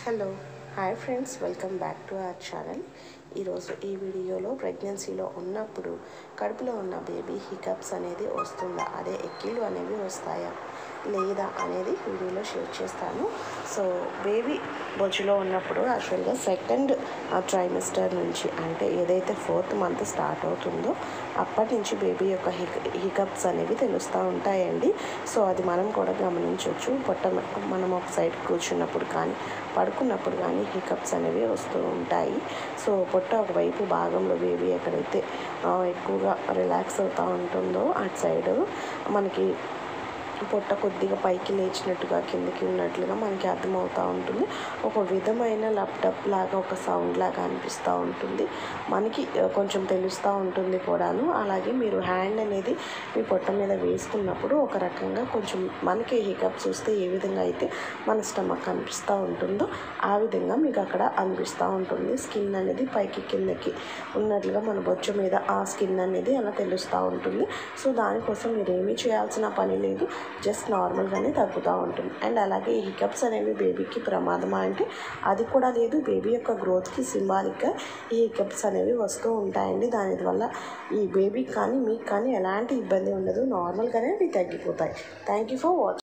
hello hi friends welcome back to our channel ఈరోజు ఈ వీడియోలో ప్రెగ్నెన్సీలో ఉన్నప్పుడు కడుపులో ఉన్న బేబీ హికప్స్ అనేది వస్తుందా అదే ఎక్కిళ్ళు అనేవి వస్తాయా లేదా అనేది వీడియోలో షేర్ చేస్తాను సో బేబీ బొచ్చులో ఉన్నప్పుడు యాక్చువల్గా సెకండ్ ట్రైమిస్టర్ నుంచి అంటే ఏదైతే ఫోర్త్ మంత్ స్టార్ట్ అవుతుందో అప్పటి నుంచి బేబీ యొక్క హిక్ హికప్స్ అనేవి తెలుస్తూ ఉంటాయండి సో అది మనం కూడా గమనించవచ్చు పొట్ట మనం ఒక సైడ్ కూర్చున్నప్పుడు కానీ పడుకున్నప్పుడు కానీ హికప్స్ అనేవి వస్తూ ఉంటాయి సో పొట్ట ఒకవైపు భాగంలో బేబీ ఎక్కడైతే ఆ, ఎక్కువగా రిలాక్స్ అవుతూ ఉంటుందో అటు సైడ్ మనకి పొట్ట కొద్దిగా పైకి లేచినట్టుగా కిందకి ఉన్నట్లుగా మనకి అర్థమవుతూ ఉంటుంది ఒక విధమైన ల్యాప్టాప్ లాగా ఒక సౌండ్ లాగా అనిపిస్తూ ఉంటుంది మనకి ఆ, కొంచెం తెలుస్తూ ఉంటుంది కూడాను అలాగే మీరు హ్యాండ్ అనేది మీ పొట్ట మీద వేసుకున్నప్పుడు ఒక రకంగా కొంచెం మనకి హికప్స్ వస్తే ఏ విధంగా అయితే మన స్టమక్ అనిపిస్తూ ఉంటుందో ఆ విధంగా మీకు అక్కడ అనిపిస్తూ ఉంటుంది స్కిన్ అనేది పైకి కిందకి ఉన్నట్లుగా మన బొచ్చ మీద ఆ స్కిన్ అనేది అలా తెలుస్తూ ఉంటుంది సో దానికోసం మీరు ఏమీ చేయాల్సిన పని లేదు జస్ట్ నార్మల్గానే తగ్గుతూ ఉంటుంది అండ్ అలాగే ఈ హికప్స్ అనేవి బేబీకి ప్రమాదమా అంటే అది కూడా లేదు బేబీ యొక్క గ్రోత్కి సింబాలిక్గా ఈ హికప్స్ అనేవి వస్తూ ఉంటాయండి దాని వల్ల ఈ బేబీకి కానీ మీకు కానీ ఎలాంటి ఇబ్బంది ఉండదు నార్మల్గానే అవి తగ్గిపోతాయి థ్యాంక్ యూ ఫర్ వాచింగ్